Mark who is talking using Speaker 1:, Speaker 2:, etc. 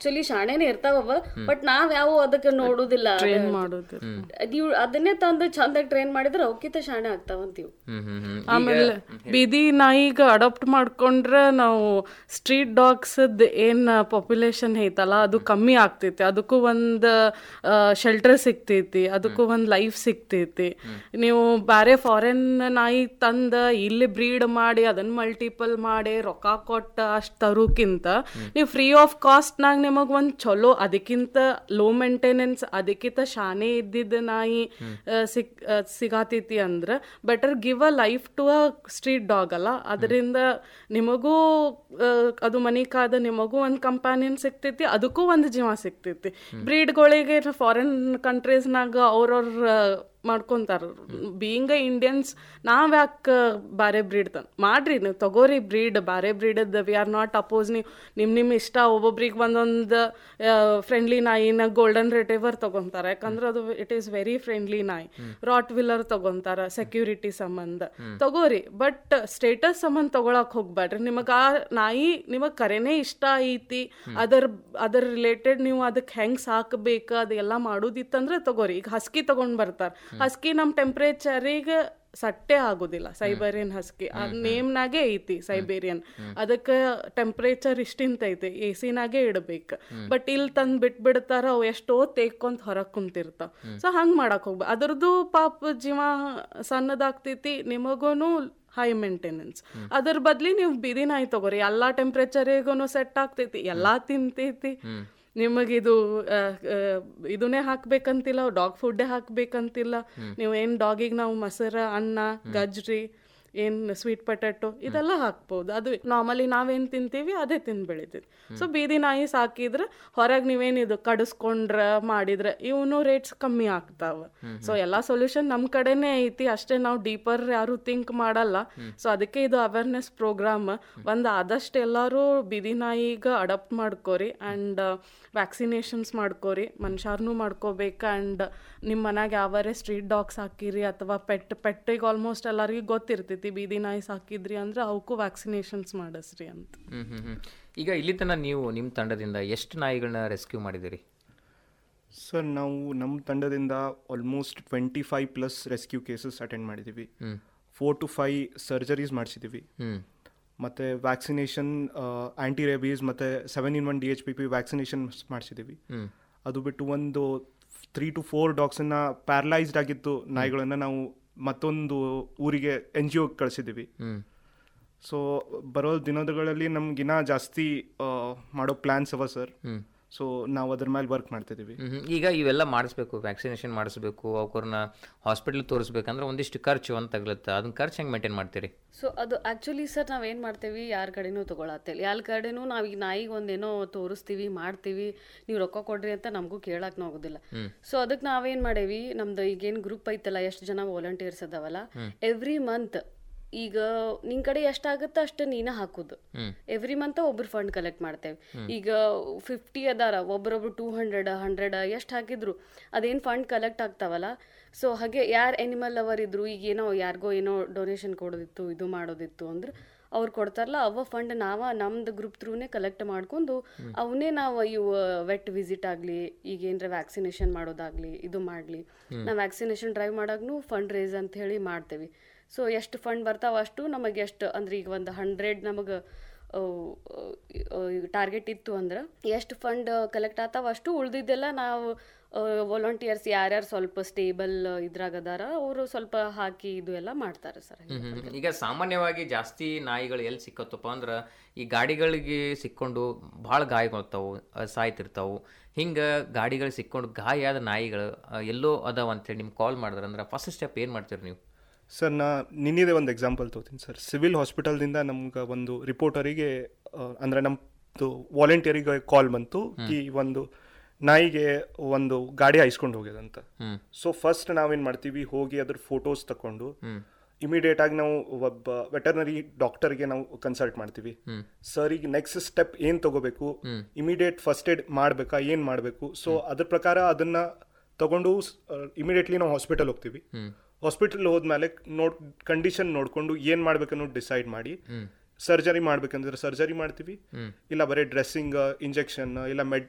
Speaker 1: Actually ಶಾಣೆನೇ ಇರ್ತಾವ but ನಾವ್ ಯಾವ ಅದಕ್ಕೆ ನೋಡುದಿಲ್ಲ
Speaker 2: ಟ್ರೈನ್ ಮಾಡೋದು
Speaker 1: ನೀವು ಅದನ್ನೇ ತಂದು ಚಂದಾಗಿ ಟ್ರೈನ್ ಮಾಡಿದ್ರೆ ಅವಕ್ಕಿಂತ ಶಾಣೆ ಆಗ್ತಾವಂತೀವ್
Speaker 3: ಹ್ಮ್ ಹ್ಮ್ ಹ್ಮ್
Speaker 2: ಆಮೇಲೆ ಬೀದಿ ನಾಯಿಗ ಅಡಾಪ್ಟ್ ಮಾಡ್ಕೊಂಡ್ರೆ ನಾವು ಸ್ಟ್ರೀಟ್ ಡಾಗ್ಸ್ ಏನ್ ಪಾಪ್ಯುಲೇಷನ್ ಐತಲ್ಲ ಅದು ಕಮ್ಮಿ ಆಗ್ತೈತಿ ಅದಕ್ಕೂ ಒಂದ್ ಶೆಲ್ಟರ್ ಸಿಗ್ತೈತಿ ಅದಕ್ಕೂ ಒಂದ್ ಲೈಫ್ ಸಿಗ್ತೈತಿ ನೀವು ಬ್ಯಾರೆ ಫಾರಿನ್ ನಾಯಿ ತಂದ ಇಲ್ಲಿ ಬ್ರೀಡ್ ಮಾಡಿ ಅದನ್ನ ಮಲ್ಟಿಪಲ್ ಮಾಡಿ ರೊಕ್ಕ ಕೊಟ್ಟ ಅಷ್ಟ್ ತರೋಕ್ಕಿಂತ ನೀವು ಫ್ರೀ ಆಫ್ ಕಾಸ್ಟ್ನಾಗ ನಿಮಗ್ ಒಂದ್ ಚಲೋ ಅದಕ್ಕಿಂತ ಲೋ ಮೇಂಟೆನೆನ್ಸ್ ಅದಕ್ಕಿಂತ ಶಾನೆ ಇದ್ದಿದ್ದ ನಾಯಿ ಆ, ಸಿಕ್ ಆ, ಸಿಗಾತೈತಿ ಅಂದ್ರ better give a life to a street dog ಅಲ್ಲ ಅದರಿಂದ ನಿಮಗೂ ಆ, ಅದು ಮನಿ ಕಾದ ನಿಮಗೂ ಒಂದು ಕಂಪ್ಯಾನಿಯನ್ ಸಿಗ್ತೈತಿ ಅದಕ್ಕೂ ಒಂದು ಜೀವ ಸಿಗ್ತೈತಿ ಬ್ರೀಡ್ಗಳಿಗೆ ಫಾರಿನ್ ಕಂಟ್ರೀಸ್ನಾಗ ಅವ್ರವ್ರ ಮಾಡ್ಕೊಂತಾರ ಬೀಯಿಂಗ್ ಇಂಡಿಯನ್ಸ್ ನಾವ್ ಯಾಕೆ ಬಾರೆ ಬ್ರೀಡ್ ತಂದ್ ಮಾಡ್ರಿ ನೀವು ತಗೋರಿ ಬ್ರೀಡ್ ಬಾರೆ ಬ್ರೀಡದ್ ವಿ ಆರ್ ನಾಟ್ ಅಪೋಸ್ ನೀವು ನಿಮ್ ನಿಮ್ ಇಷ್ಟ ಒಬ್ಬೊಬ್ರಿಗೆ ಒಂದೊಂದು ಫ್ರೆಂಡ್ಲಿ ನಾಯಿನ ಗೋಲ್ಡನ್ ರಿಟೇವರ್ ತಗೊಂತಾರ ಯಾಕಂದ್ರೆ ಅದು ಇಟ್ ಈಸ್ ವೆರಿ ಫ್ರೆಂಡ್ಲಿ ನಾಯಿ ರಾಟ್ ವಿಲ್ಲರ್ ತಗೊಂತಾರ ಸೆಕ್ಯೂರಿಟಿ ಸಂಬಂಧ ತಗೋರಿ ಬಟ್ ಸ್ಟೇಟಸ್ ಸಂಬಂಧ ತಗೊಳಕ್ ಹೋಗ್ಬೇಡ್ರಿ ನಿಮಗ ಆ ನಾಯಿ ನಿಮಗ್ ಕರೆನೇ ಇಷ್ಟ ಐತಿ ಅದರ್ ಅದರ್ ರಿಲೇಟೆಡ್ ನೀವು ಅದಕ್ಕೆ ಹೆಂಗ್ ಸಾಕಬೇಕು ಅದೆಲ್ಲ ಮಾಡೋದಿತ್ತಂದ್ರೆ ತಗೋರಿ ಈಗ ಹಸ್ಕಿ ತಗೊಂಡ್ ಬರ್ತಾರ ಹಸ್ಕಿ ನಮ್ ಟೆಂಪ್ರೇಚರಿಗೆ ಸಟ್ಟೆ ಆಗೋದಿಲ್ಲ ಸೈಬೇರಿಯನ್ ಹಸ್ಕಿ ಆ ನೇಮ್ನಾಗೆ ಐತಿ ಸೈಬೇರಿಯನ್ ಅದಕ್ಕೆ ಟೆಂಪ್ರೇಚರ್ ಇಷ್ಟಿಂತ ಐತಿ ಎ ಸಿನಾಗೆ ಇಡ್ಬೇಕು ಬಟ್ ಇಲ್ಲಿ ತಂದ್ ಬಿಟ್ಬಿಡ್ತಾರ ಅವು ಎಷ್ಟೋ ತೇಕೊಂತ ಹೊರಗ್ ಕುಂತಿರ್ತಾವ ಸೊ ಹಂಗ್ ಮಾಡಕ್ ಹೋಗ್ಬ ಅದ್ರದ್ದು ಪಾಪ ಜೀವ ಸಣ್ಣದಾಗ್ತೈತಿ ನಿಮಗೂನು ಹೈ ಮೇಂಟೆನೆನ್ಸ್ ಅದ್ರ ಬದ್ಲಿ ನೀವು ಬೀದಿ ನಾಯಿ ತಗೋರಿ ಎಲ್ಲಾ ಟೆಂಪ್ರೇಚರಿಗೂ ಸೆಟ್ ಆಗ್ತೈತಿ ಎಲ್ಲಾ ತಿಂತೈತಿ ನಿಮಗಿದು ಆ, ಆ, ಇದನ್ನೇ ಹಾಕ್ಬೇಕಂತಿಲ್ಲ ಡಾಗ್ ಫುಡ್ಡೇ ಹಾಕ್ಬೇಕಂತಿಲ್ಲ ನೀವು ಏನ್ ಡಾಗಿಗೆ ನಾವು ಮೊಸರ ಅನ್ನ ಗಜ್ರಿ ಏನ್ ಸ್ವೀಟ್ ಪೊಟ್ಯಾಟೊ ಇದೆಲ್ಲ ಹಾಕ್ಬೋದು ಅದು ನಾರ್ಮಲಿ ನಾವೇನ್ ತಿಂತೀವಿ ಅದೇ ತಿಂದು ಬೆಳಿತೀವಿ ಸೊ ಬೀದಿ ನಾಯಿ ಸಾಕಿದ್ರೆ ಹೊರಗೆ ನೀವೇನಿದು ಕಡಿಸ್ಕೊಂಡ್ರ ಮಾಡಿದ್ರೆ ಇವನು ರೇಟ್ಸ್ ಕಮ್ಮಿ ಆಗ್ತಾವ ಸೊ ಎಲ್ಲಾ ಸೊಲ್ಯೂಷನ್ ನಮ್ ಕಡೆನೇ ಐತಿ ಅಷ್ಟೇ ನಾವು ಡೀಪರ್ ಯಾರು ಥಿಂಕ್ ಮಾಡಲ್ಲ ಸೊ ಅದಕ್ಕೆ ಇದು ಅವೇರ್ನೆಸ್ ಪ್ರೋಗ್ರಾಮ್ ಒಂದ್ ಆದಷ್ಟು ಎಲ್ಲಾರು ಬೀದಿ ನಾಯಿಗ ಅಡಾಪ್ಟ್ ಮಾಡ್ಕೋರಿ ಅಂಡ್ ವ್ಯಾಕ್ಸಿನೇಷನ್ಸ್ ಮಾಡ್ಕೋರಿ ಮನುಷ್ಯರ್ನು ಮಾಡ್ಕೋಬೇಕು ಅಂಡ್ ನಿಮ್ಮ ಮನ್ಯಾಗ ಯಾವಾರೇ ಸ್ಟ್ರೀಟ್ ಡಾಗ್ಸ್ ಹಾಕಿರಿ ಅಥವಾ ಪೆಟ್ ಪೆಟ್ಟಿಗೆ ಆಲ್ಮೋಸ್ಟ್ ಎಲ್ಲರಿಗೂ ಗೊತ್ತಿರ್ತೈತಿ ಬೀದಿ ನಾಯಿ ಸಾಕಿದ್ರಿ ಅಂದ್ರೆ ಅವಕ್ಕೂ ವ್ಯಾಕ್ಸಿನೇಷನ್ಸ್ ಮಾಡಿಸ್ರಿ ಅಂತ
Speaker 3: ಹ್ಮ್ ಹ್ಮ್ ಹ್ಮ್ ಈಗ ಇಲ್ಲಿ ತನಕ ನೀವು ನಿಮ್ಮ ತಂಡದಿಂದ ಎಷ್ಟು ನಾಯಿಗಳನ್ನ ರೆಸ್ಕ್ಯೂ ಮಾಡಿದಿರಿ
Speaker 4: ಸರ್ ನಾವು ನಮ್ಮ ತಂಡದಿಂದ almost twenty five plus rescue cases attend ಮಾಡಿದ್ದೀವಿ ಫೋರ್ ಟು ಫೈವ್ ಸರ್ಜರೀಸ್ ಮಾಡಿಸಿದ್ದೀವಿ
Speaker 3: ಹ್ಮ್
Speaker 4: ಮತ್ತು ವ್ಯಾಕ್ಸಿನೇಷನ್ ಆ್ಯಂಟಿ ರೇಬೀಸ್ ಮತ್ತು seven in one D H P P vaccination ಮಾಡಿಸಿದ್ದೀವಿ
Speaker 3: ಹ್ಮ್
Speaker 4: ಅದು ಬಿಟ್ಟು ಒಂದು ತ್ರೀ ಟು ಫೋರ್ ಡಾಗ್ಸನ್ನು ಪ್ಯಾರಲೈಸ್ಡ್ ಆಗಿತ್ತು ನಾಯಿಗಳನ್ನು ನಾವು ಮತ್ತೊಂದು ಊರಿಗೆ ಎನ್ ಜಿ ಒಗೆ ಕಳಿಸಿದ್ದೀವಿ
Speaker 3: ಹ್ಮ್
Speaker 4: ಸೊ ಬರೋ ದಿನಗಳಲ್ಲಿ ನಮ್ಗಿನ್ನ ಜಾಸ್ತಿ ಆ, ಮಾಡೋ ಪ್ಲ್ಯಾನ್ಸ್ ಅವ ಸರ್
Speaker 3: ಹ್ಮ್
Speaker 4: ಸೊ ನಾವು ಅದ್ರ ಮೇಲೆ ವರ್ಕ್ ಮಾಡ್ತಿದ್ದೀವಿ
Speaker 3: ಹ್ಮ್ ಹ್ಮ್. ಈಗ ಇವೆಲ್ಲ ಮಾಡಿಸ್ಬೇಕು ವ್ಯಾಕ್ಸಿನೇಷನ್ ಮಾಡಿಸ್ಬೇಕು ಅವ್ರನ್ನ ಹಾಸ್ಪಿಟ್ಲ್ ತೋರಿಸ್ಬೇಕಂದ್ರೆ ಒಂದಿಷ್ಟು ಖರ್ಚು ಅಂತ ತಗ್ಲತ್ತ ಅದನ್ನ ಖರ್ಚು ಹೆಂಗೆ ಮೇಂಟೈನ್ ಮಾಡ್ತೀರಿ
Speaker 1: ಸೊ ಅದು ಆಕ್ಚುಲಿ ಸರ್ ನಾವೇನ್ ಮಾಡ್ತೇವಿ ಯಾರ ಕಡೆನೂ ತಗೊಳತ್ತಿಲ್ಲ ಯಾರ ಕಡೆನೂ ನಾವ್ ಈಗ ನಾಯಿಗೆ ಒಂದೇನೋ ತೋರಿಸ್ತೀವಿ ಮಾಡ್ತೀವಿ ನೀವು ರೊಕ್ಕ ಕೊಡ್ರಿ ಅಂತ ನಮಗೂ ಕೇಳಕ್ ಆಗೋದಿಲ್ಲ ಸೊ ಅದಕ್ಕೆ ನಾವೇನ್ ಮಾಡೇವಿ ನಮ್ದು ಈಗೇನ್ ಗ್ರೂಪ್ ಐತಲ್ಲ ಎಷ್ಟು ಜನ ವಾಲಂಟಿಯರ್ಸ್ ಅದಾವಲ್ಲ ಎವ್ರಿ ಮಂತ್ ಈಗ ನಿನ್ ಕಡೆ ಎಷ್ಟಾಗುತ್ತೆ ಅಷ್ಟು ನೀನ ಹಾಕುದು ಎವ್ರಿ ಮಂತ್ ಒಬ್ರು ಫಂಡ್ ಕಲೆಕ್ಟ್ ಮಾಡ್ತೇವೆ ಈಗ ಫಿಫ್ಟಿ ಅದಾರ ಒಬ್ರೊಬ್ರು ಟೂ ಹಂಡ್ರೆಡ್ ಹಂಡ್ರೆಡ್ ಎಷ್ಟು ಹಾಕಿದ್ರು ಅದೇನ್ ಫಂಡ್ ಕಲೆಕ್ಟ್ ಆಗ್ತಾವಲ್ಲ ಸೊ ಹಾಗೆ ಯಾರು ಎನಿಮಲ್ ಅವರ್ ಇದ್ರು ಈಗ ಏನೋ ಯಾರಿಗೋ ಏನೋ ಡೊನೇಷನ್ ಕೊಡೋದಿತ್ತು ಇದು ಮಾಡೋದಿತ್ತು ಅಂದ್ರೆ ಅವ್ರು ಕೊಡ್ತಾರಲ್ಲ ಅವ ಫಂಡ್ ನಾವ ನಮ್ದು ಗ್ರೂಪ್ ಥ್ರೂನೇ ಕಲೆಕ್ಟ್ ಮಾಡ್ಕೊಂಡು ಅವನ್ನೇ ನಾವು ಇವು ವೆಟ್ ವಿಸಿಟ್ ಆಗಲಿ ಈಗ ಏನರ ವ್ಯಾಕ್ಸಿನೇಷನ್ ಮಾಡೋದಾಗ್ಲಿ ಇದು ಮಾಡಲಿ ನಾವು ವ್ಯಾಕ್ಸಿನೇಷನ್ ಡ್ರೈವ್ ಮಾಡಾಗ್ನು ಫಂಡ್ ರೇಸ್ ಅಂತ ಹೇಳಿ ಮಾಡ್ತೇವೆ ಸೊ ಎಷ್ಟು ಫಂಡ್ ಬರ್ತಾವ ಅಷ್ಟು ನಮಗೆ ಎಷ್ಟು ಅಂದ್ರೆ ಈಗ ಒಂದು ಹಂಡ್ರೆಡ್ ನಮಗೆ ಟಾರ್ಗೆಟ್ ಇತ್ತು ಅಂದ್ರೆ ಎಷ್ಟು ಫಂಡ್ ಕಲೆಕ್ಟ್ ಆಗ್ತಾವ ಅಷ್ಟು ಉಳ್ದಿದ್ದೆಲ್ಲ ನಾವು ವಾಲಂಟಿಯರ್ಸ್ ಯಾರ್ಯಾರು ಸ್ವಲ್ಪ ಸ್ಟೇಬಲ್ ಇದ್ರಾಗ ಅದಾರ ಅವರು ಸ್ವಲ್ಪ ಹಾಕಿ ಇದು ಎಲ್ಲ ಮಾಡ್ತಾರೆ ಸರ್
Speaker 3: ಹ್ಮ್ ಹ್ಮ್. ಈಗ ಸಾಮಾನ್ಯವಾಗಿ ಜಾಸ್ತಿ ನಾಯಿಗಳು ಎಲ್ಲಿ ಸಿಕ್ಕತ್ತಪ್ಪ ಅಂದ್ರೆ ಈ ಗಾಡಿಗಳಿಗೆ ಸಿಕ್ಕೊಂಡು ಭಾಳ ಗಾಯಗೊಳ್ತಾವು ಅಹ್, ಸಾಯ್ತಿರ್ತಾವು ಹಿಂಗೆ ಗಾಡಿಗಳಿಗೆ ಸಿಕ್ಕೊಂಡು ಗಾಯ ಆದ ನಾಯಿಗಳು ಅಹ್, ಎಲ್ಲೋ ಅದಾವ ಅಂತೇಳಿ ನಿಮ್ಗೆ ಕಾಲ್ ಮಾಡಿದ್ರೆ ಅಂದ್ರೆ ಫಸ್ಟ್ ಸ್ಟೆಪ್ ಏನು ಮಾಡ್ತೀರಿ ನೀವು
Speaker 4: ಸರ್ ನಾ ನಿನ್ನಿದೆ ಒಂದು ಎಕ್ಸಾಂಪಲ್ ತೋತೀನಿ ಸರ್ ಸಿವಿಲ್ ಹಾಸ್ಪಿಟಲ್ದಿಂದ ನಮ್ಗೆ ಒಂದು ರಿಪೋರ್ಟರಿಗೆ ಅಂದರೆ ನಮ್ಮದು ವಾಲಂಟಿಯರಿಗೆ ಕಾಲ್ ಬಂತು ಈ ಒಂದು ನಾಯಿಗೆ ಒಂದು ಗಾಡಿ ಹಾಯಿಸ್ಕೊಂಡು ಹೋಗ್ಯದಂತ ಸೊ ಫಸ್ಟ್ ನಾವೇನು ಮಾಡ್ತೀವಿ ಹೋಗಿ ಅದ್ರ ಫೋಟೋಸ್ ತಕೊಂಡು ಇಮಿಡಿಯೇಟ್ ಆಗಿ ನಾವು ಒಬ್ಬ ವೆಟರ್ನರಿ ಡಾಕ್ಟರ್ಗೆ ನಾವು ಕನ್ಸಲ್ಟ್ ಮಾಡ್ತೀವಿ ಸರ್ ಈಗ ನೆಕ್ಸ್ಟ್ ಸ್ಟೆಪ್ ಏನು ತಗೋಬೇಕು ಇಮಿಡಿಯೇಟ್ ಫಸ್ಟ್ ಏಡ್ ಮಾಡಬೇಕಾ ಏನು ಮಾಡಬೇಕು ಸೊ ಅದ್ರ ಪ್ರಕಾರ ಅದನ್ನ ತಗೊಂಡು ಇಮಿಡಿಯೇಟ್ಲಿ ನಾವು ಹಾಸ್ಪಿಟಲ್ ಹೋಗ್ತೀವಿ ಹಾಸ್ಪಿಟಲ್ ಹೋದ್ಮೇಲೆ ನೋಡ್ ಕಂಡೀಷನ್ ನೋಡ್ಕೊಂಡು ಏನ್ ಮಾಡ್ಬೇಕನ್ನೋದು ಡಿಸೈಡ್ ಮಾಡಿ ಸರ್ಜರಿ ಮಾಡ್ಬೇಕಂದ್ರೆ ಸರ್ಜರಿ ಮಾಡ್ತೀವಿ ಇಲ್ಲ ಬರೀ ಡ್ರೆಸ್ಸಿಂಗ್ ಇಂಜೆಕ್ಷನ್ ಇಲ್ಲ ಮೆಡ್